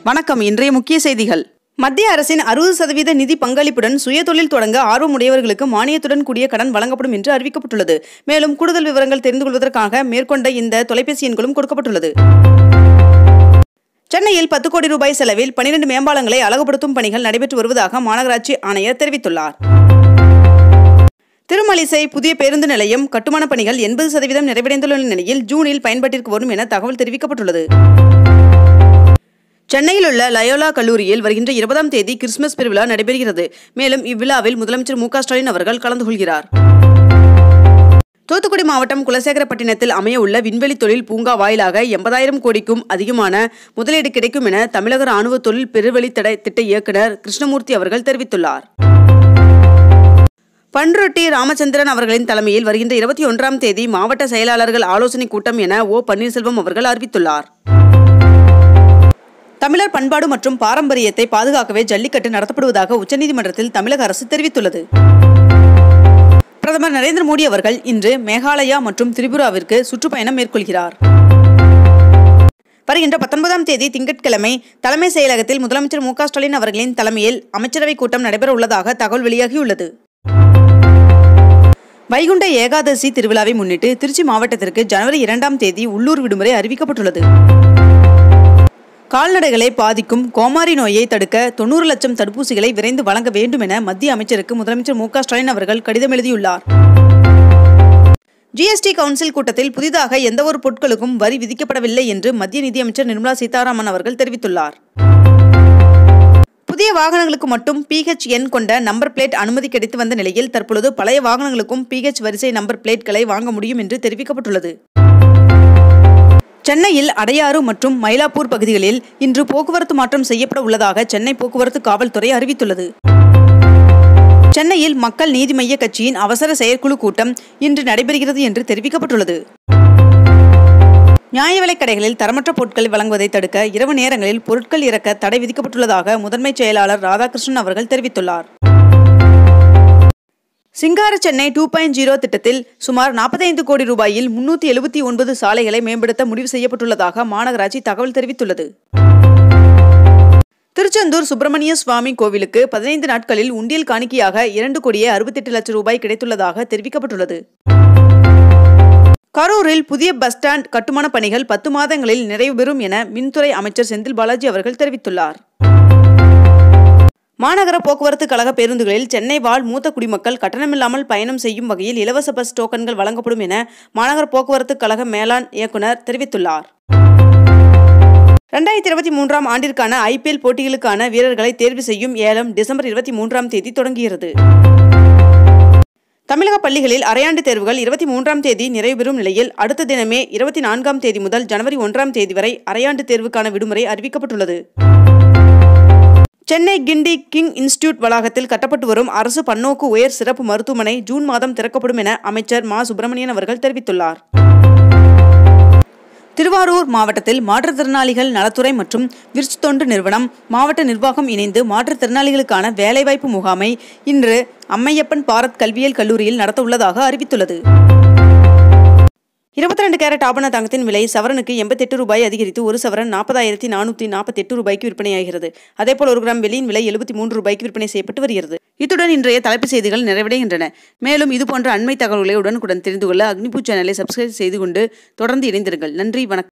வணக்கம் இன்றைய முக்கிய செய்திகள் மத்திய அரசின் அறுபது சதவீத நிதி பங்களிப்புடன் சுயதொழில் தொடங்க ஆர்வமுடையவர்களுக்கு மானியத்துடன் கூடிய கடன் வழங்கப்படும் என்று அறிவிக்கப்பட்டுள்ளது மேலும் கூடுதல் விவரங்கள் தெரிந்து கொள்வதற்காக மேற்கொண்ட இந்த தொலைபேசி எண்களும் கொடுக்கப்பட்டுள்ளது சென்னையில் பத்து கோடி ரூபாய் செலவில் பனிரெண்டு மேம்பாலங்களை அழகுபடுத்தும் பணிகள் நடைபெற்று வருவதாக மாநகராட்சி ஆணையர் தெரிவித்துள்ளார் திருமலிசை புதிய பேருந்து நிலையம் கட்டுமானப் பணிகள் எண்பது சதவீதம் நிறைவடைந்துள்ள நிலையில் ஜூனில் பயன்பாட்டிற்கு வரும் என தகவல் தெரிவிக்கப்பட்டுள்ளது சென்னையில் உள்ள லயோலா கல்லூரியில் வருகின்ற இருபதாம் தேதி கிறிஸ்துமஸ் பெருவிழா நடைபெறுகிறது மேலும் இவ்விழாவில் முதலமைச்சர் மு க ஸ்டாலின் அவர்கள் கலந்து கொள்கிறார் தூத்துக்குடி மாவட்டம் குலசேகரப்பட்டினத்தில் அமைய உள்ள விண்வெளி தொழில் பூங்கா வாயிலாக எண்பதாயிரம் கோடிக்கும் அதிகமான முதலீடு கிடைக்கும் என தமிழக ராணுவ தொழில் பெருவழித்தட திட்ட இயக்குநர் கிருஷ்ணமூர்த்தி அவர்கள் தெரிவித்துள்ளார் பன்ருட்டி ராமச்சந்திரன் அவர்களின் தலைமையில் வருகின்ற இருபத்தி ஒன்றாம் தேதி மாவட்ட செயலாளர்கள் ஆலோசனைக் கூட்டம் என ஓ பன்னீர்செல்வம் அவர்கள் அறிவித்துள்ளார் தமிழர் பண்பாடு மற்றும் பாரம்பரியத்தை பாதுகாக்கவே ஜல்லிக்கட்டு நடத்தப்படுவதாக உச்சநீதிமன்றத்தில் தமிழக அரசு தெரிவித்துள்ளது பிரதமர் நரேந்திர மோடி அவர்கள் இன்று மேகாலயா மற்றும் திரிபுராவிற்கு சுற்றுப்பயணம் மேற்கொள்கிறார் வருகின்ற பத்தொன்பதாம் தேதி திங்கட்கிழமை தலைமை செயலகத்தில் முதலமைச்சர் மு க ஸ்டாலின் அவர்களின் தலைமையில் அமைச்சரவைக் கூட்டம் நடைபெற உள்ளதாக தகவல் வெளியாகியுள்ளது வைகுண்ட ஏகாதசி திருவிழாவை முன்னிட்டு திருச்சி மாவட்டத்திற்கு ஜனவரி இரண்டாம் தேதி உள்ளூர் விடுமுறை அறிவிக்கப்பட்டுள்ளது கால்நடைகளை பாதிக்கும் கோமாரி நோயை தடுக்க தொண்ணூறு லட்சம் தடுப்பூசிகளை விரைந்து வழங்க வேண்டும் என மத்திய அமைச்சருக்கு முதலமைச்சர் மு க ஸ்டாலின் அவர்கள் கடிதம் எழுதியுள்ளார் ஜிஎஸ்டி கவுன்சில் கூட்டத்தில் புதிதாக எந்தவொரு பொருட்களுக்கும் வரி விதிக்கப்படவில்லை என்று மத்திய நிதியமைச்சர் நிர்மலா சீதாராமன் அவர்கள் தெரிவித்துள்ளார் புதிய வாகனங்களுக்கு மட்டும் பிஹெச் எண் கொண்ட நம்பர் பிளேட் அனுமதி கிடைத்து வந்த நிலையில் தற்பொழுது பழைய வாகனங்களுக்கும் பிஹெச் வரிசை நம்பர் பிளேட்களை வாங்க முடியும் என்று தெரிவிக்கப்பட்டுள்ளது சென்னையில் அடையாறு மற்றும் மயிலாப்பூர் பகுதிகளில் இன்று போக்குவரத்து மாற்றம் செய்யப்பட உள்ளதாக சென்னை போக்குவரத்து காவல்துறை அறிவித்துள்ளது சென்னையில் மக்கள் நீதி மய்ய கட்சியின் அவசர செயற்குழு கூட்டம் இன்று நடைபெறுகிறது என்று தெரிவிக்கப்பட்டுள்ளது நியாய விலைக் கடைகளில் தரமற்ற பொருட்கள் வழங்குவதை தடுக்க இரவு நேரங்களில் பொருட்கள் இறக்க தடை விதிக்கப்பட்டுள்ளதாக முதன்மைச் செயலாளர் ராதாகிருஷ்ணன் அவர்கள் தெரிவித்துள்ளார் சிங்கார சென்னை டூ பாயிண்ட் ஜீரோ திட்டத்தில் சுமார் நாற்பத்தைந்து கோடி ரூபாயில் முன்னூற்றி எழுபத்தி ஒன்பது சாலைகளை மேம்படுத்த முடிவு செய்யப்பட்டுள்ளதாக மாநகராட்சி தகவல் தெரிவித்துள்ளது திருச்செந்தூர் சுப்பிரமணிய சுவாமி கோவிலுக்கு பதினைந்து நாட்களில் உண்டியல் காணிக்கையாக இரண்டு கோடியே அறுபத்தெட்டு லட்சம் ரூபாய் கிடைத்துள்ளதாக தெரிவிக்கப்பட்டுள்ளது கரூரில் புதிய பஸ் ஸ்டாண்ட் கட்டுமான பணிகள் பத்து மாதங்களில் நிறைவு பெறும் என மின்துறை அமைச்சர் செந்தில் பாலாஜி அவர்கள் தெரிவித்துள்ளார் மாநகர போக்குவரத்து கழக பேருந்துகளில் சென்னை வாழ் மூத்த குடிமக்கள் கட்டணமில்லாமல் பயணம் செய்யும் வகையில் இலவச பஸ் டோக்கன்கள் வழங்கப்படும் என மாநகர போக்குவரத்து கழக மேலாண் இயக்குனர் தெரிவித்துள்ளார் ரெண்டாயிரத்தி இருபத்தி மூன்றாம் ஆண்டிற்கான ஐபிஎல் போட்டிகளுக்கான வீரர்களை தேர்வு செய்யும் ஏலம் டிசம்பர் இருபத்தி மூன்றாம் தேதி தொடங்குகிறது தமிழக பள்ளிகளில் அரையாண்டு தேர்வுகள் இருபத்தி மூன்றாம் தேதி நிறைவு பெறும் நிலையில் அடுத்த தினமே இருபத்தி நான்காம் தேதி முதல் ஜனவரி ஒன்றாம் தேதி வரை அரையாண்டு தேர்வுக்கான விடுமுறை அறிவிக்கப்பட்டுள்ளது சென்னை கிண்டி கிங் இன்ஸ்டிடியூட் வளாகத்தில் கட்டப்பட்டு வரும் அரசு பன்னோக்கு உயர் சிறப்பு மருத்துவமனை ஜூன் மாதம் திறக்கப்படும் என அமைச்சர் மா சுப்பிரமணியன் அவர்கள் தெரிவித்துள்ளார் திருவாரூர் மாவட்டத்தில் மாற்றுத்திறனாளிகள் நலத்துறை மற்றும் விர்ச் தொண்டு நிறுவனம் மாவட்ட நிர்வாகம் இணைந்து மாற்றுத்திறனாளிகளுக்கான வேலைவாய்ப்பு முகாமை இன்று அம்மையப்பன் பாரத் கல்வியியல் கல்லூரியில் நடத்த உள்ளதாக அறிவித்துள்ளது இருபத்தி ரெண்டு கேரட் ஆபண தங்கத்தின் விலை சவரனுக்கு எண்பத்தெட்டு ரூபாய் அதிகரித்து ஒரு சவரன் நாற்பதாயிரத்தி நானூற்றி நாற்பத்தெட்டு ரூபாய்க்கு விற்பனையாகிறது அதேபோல் ஒரு கிராம் வெள்ளியின் விலை எழுபத்தி மூன்று ரூபாய்க்கு விற்பனை செய்யப்பட்டு வருகிறது இத்துடன் இன்றைய தலைப்புச் செய்திகள் நிறைவடைகின்றன மேலும் இதுபோன்ற அண்மை தகவல்களை உடனுக்குடன் தெரிந்து கொள்ள அக்னிபூ சேனலை சப்ஸ்கிரைப் செய்து கொண்டு தொடர்ந்து இணைந்திருங்கள் நன்றி வணக்கம்